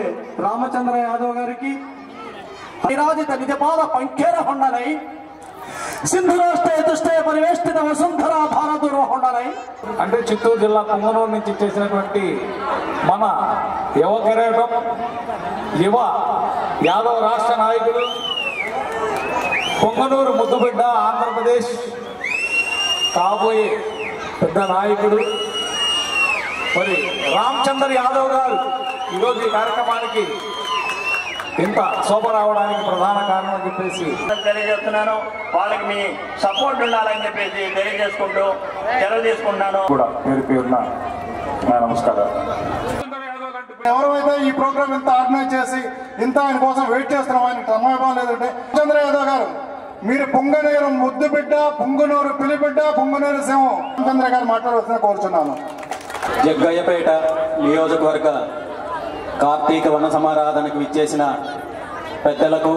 రామచంద్ర యాదవ్ గారికి ఐరాజిత నిజపాద పంకేర హొండనై సింధురాష్ట్రే దుష్టే పరివేష్టిత వసుంధర భారతురు హొండనై అంటే చిత్తూరు జిల్లా పొంగనూరు నుంచి చేసినటువంటి మన యువ కిరీటం యువ యాదవ రాష్ట్ర నాయకుడు పొంగనూరు ముద్దుబిడ్డ ఆంధ్రప్రదేశ్ కాబోయే పెద్ద నాయకుడు మరి రామచంద్ర యాదవ్ గారు ఈరోజు ఈ కార్యక్రమానికి ఇంత శోభ రావడానికి ప్రధాన కారణం అని చెప్పేసి తెలియజేస్తున్నాను వాళ్ళకి మీ సపోర్ట్ ఉండాలని చెప్పేసి తెలియజేసుకుంటూ సెలవు తీసుకుంటున్నాను కూడా పేరు పేరున నా నమస్కారాలు ఎవరైతే ఈ ప్రోగ్రామ్ ఇంత ఆర్గనైజ్ చేసి ఇంత ఆయన కోసం వెయిట్ చేస్తున్నాం ఆయన సమయం లేదంటే చంద్ర యాదవ్ గారు మీరు పొంగనూరు ముద్దు బిడ్డ పొంగునూరు పిలిబిడ్డ పొంగునూరు సింహం చంద్ర గారు మాట్లాడవలసిన కోరుచున్నాను జగ్గయ్యపేట నియోజకవర్గ కార్తీక వన సమారాధనకు విచ్చేసిన పెద్దలకు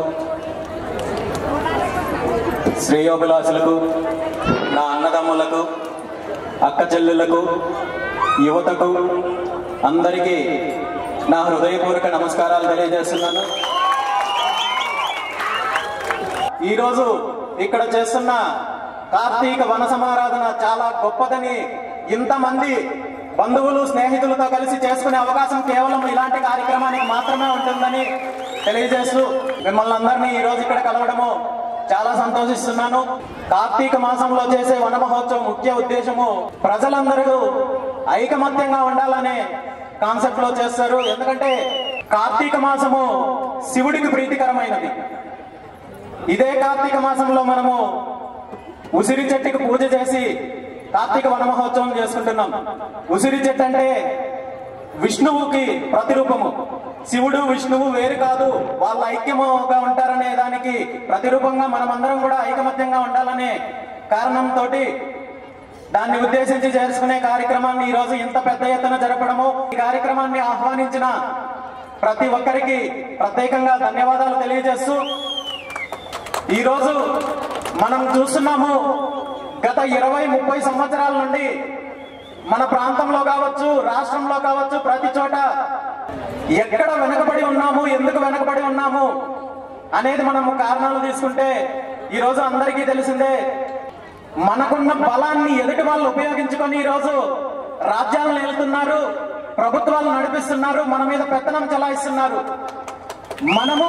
శ్రేయోభిలాషులకు నా అన్నదమ్ములకు అక్క చెల్లెళ్లకు యువతకు అందరికీ నా హృదయపూర్వక నమస్కారాలు తెలియజేస్తున్నాను ఈరోజు ఇక్కడ చేస్తున్న కార్తీక వన సమారాధన చాలా గొప్పదని ఇంతమంది బంధువులు స్నేహితులతో కలిసి చేసుకునే అవకాశం కేవలం ఇలాంటి కార్యక్రమానికి మాత్రమే ఉంటుందని తెలియజేస్తూ మిమ్మల్ని అందరినీ ఈ రోజు ఇక్కడ కలవడము చాలా సంతోషిస్తున్నాను కార్తీక మాసంలో చేసే వన మహోత్సవం ముఖ్య ఉద్దేశము ప్రజలందరూ ఐకమత్యంగా ఉండాలనే కాన్సెప్ట్ లో చేస్తారు ఎందుకంటే కార్తీక మాసము శివుడికి ప్రీతికరమైనది ఇదే కార్తీక మాసంలో మనము ఉసిరి చెట్టుకి పూజ చేసి కార్తీక వన మహోత్సవం చేసుకుంటున్నాం ఉసిరి చెట్టు అంటే విష్ణువుకి ప్రతిరూపము శివుడు విష్ణువు వేరు కాదు వాళ్ళ ఐక్యముగా ఉంటారనే దానికి ప్రతిరూపంగా మనమందరం కూడా ఐకమత్యంగా ఉండాలనే కారణంతో దాన్ని ఉద్దేశించి చేసుకునే కార్యక్రమాన్ని ఈ రోజు ఇంత పెద్ద ఎత్తున జరపడము ఈ కార్యక్రమాన్ని ఆహ్వానించిన ప్రతి ఒక్కరికి ప్రత్యేకంగా ధన్యవాదాలు తెలియజేస్తూ ఈ రోజు మనం చూస్తున్నాము గత ఇరవై ముప్పై సంవత్సరాల నుండి మన ప్రాంతంలో కావచ్చు రాష్ట్రంలో కావచ్చు ప్రతి చోట ఎక్కడ వెనకబడి ఉన్నాము ఎందుకు వెనకబడి ఉన్నాము అనేది మనము కారణాలు తీసుకుంటే ఈ రోజు అందరికీ తెలిసిందే మనకున్న బలాన్ని ఎదుటి వాళ్ళు ఉపయోగించుకొని ఈ రోజు రాజ్యాలను వెళ్తున్నారు ప్రభుత్వాలు నడిపిస్తున్నారు మన మీద పెత్తనం చెలాయిస్తున్నారు మనము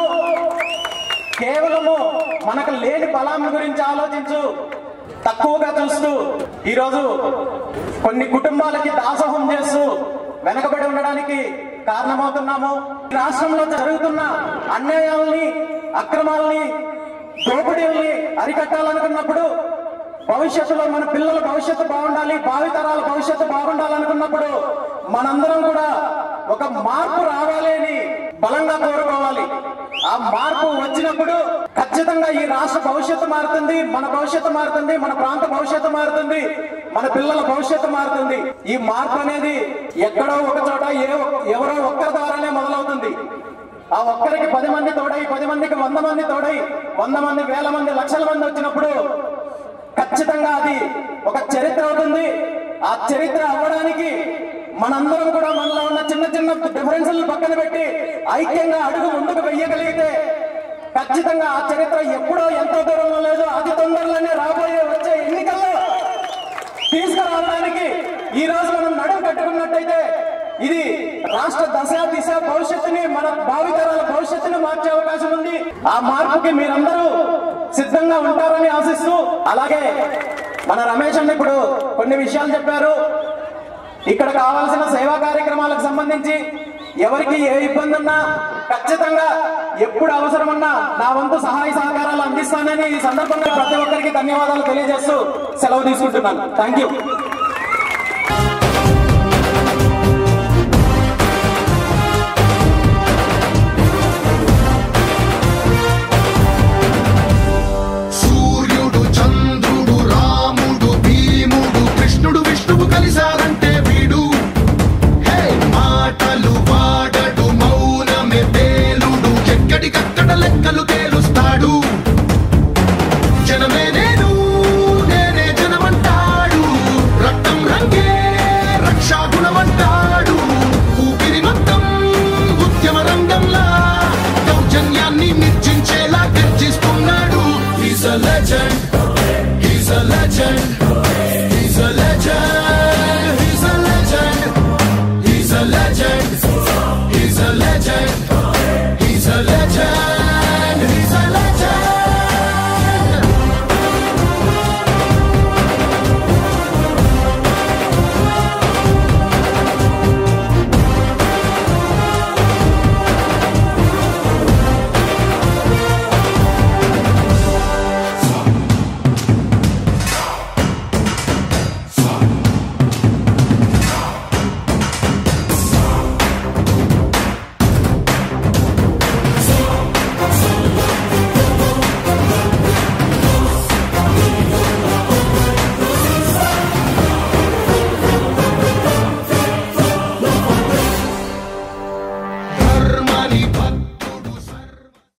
కేవలము మనకు లేని బలం గురించి ఆలోచించు తక్కువగా చూస్తూ ఈరోజు కొన్ని కుటుంబాలకి దాసోహం చేస్తూ వెనకబడి ఉండడానికి కారణమవుతున్నాము ఈ రాష్ట్రంలో జరుగుతున్న అన్యాయాల్ని అక్రమాలని దోపిడీల్ని అరికట్టాలనుకున్నప్పుడు భవిష్యత్తులో మన పిల్లల భవిష్యత్తు బాగుండాలి భావితరాల భవిష్యత్తు బాగుండాలనుకున్నప్పుడు మనందరం కూడా ఒక మార్పు రావాలి అని బలంగా కోరుకోవాలి ఆ మార్పు వచ్చినప్పుడు ఖచ్చితంగా ఈ రాష్ట్ర భవిష్యత్తు మారుతుంది మన భవిష్యత్తు మారుతుంది మన ప్రాంత భవిష్యత్తు మారుతుంది మన పిల్లల భవిష్యత్తు మారుతుంది ఈ మార్పు అనేది ఎక్కడో ఒక చోట ఏ ఎవరో ఒక్కరి ద్వారానే మొదలవుతుంది ఆ ఒక్కరికి పది మంది తోడై పది మందికి వంద మంది తోడై వంద మంది వేల మంది లక్షల మంది వచ్చినప్పుడు ఖచ్చితంగా అది ఒక చరిత్ర అవుతుంది ఆ చరిత్ర అవ్వడానికి మనందరం కూడా మనలో ఉన్న చిన్న చిన్న డిఫరెన్స్లను పక్కన పెట్టి ఐక్యంగా అడుగు ముందుకు వెయ్యగలిగితే ఖచ్చితంగా ఆ చరిత్ర ఎప్పుడో ఎంతో దూరంలో లేదు అతి తొందరలోనే రాబోయే వచ్చే ఎన్నికల్లో తీసుకురావడానికి ఈ రోజు మనం నడుము కట్టుకున్నట్టయితే ఇది రాష్ట్ర దశ దిశ భవిష్యత్తుని మన భావితరాల భవిష్యత్తుని మార్చే అవకాశం ఉంది ఆ మార్పుకి మీరందరూ సిద్ధంగా ఉంటారని ఆశిస్తూ అలాగే మన రమేష్ అన్న ఇప్పుడు కొన్ని విషయాలు చెప్పారు ఇక్కడ కావాల్సిన సేవా కార్యక్రమాలకు సంబంధించి ఎవరికి ఏ ఇబ్బంది ఉన్నా ఖచ్చితంగా ఎప్పుడు అవసరం ఉన్నా నా వంతు సహాయ సహకారాలు అందిస్తానని ఈ సందర్భంగా ప్రతి ఒక్కరికి ధన్యవాదాలు తెలియజేస్తూ సెలవు తీసుకుంటున్నాను థ్యాంక్ యూ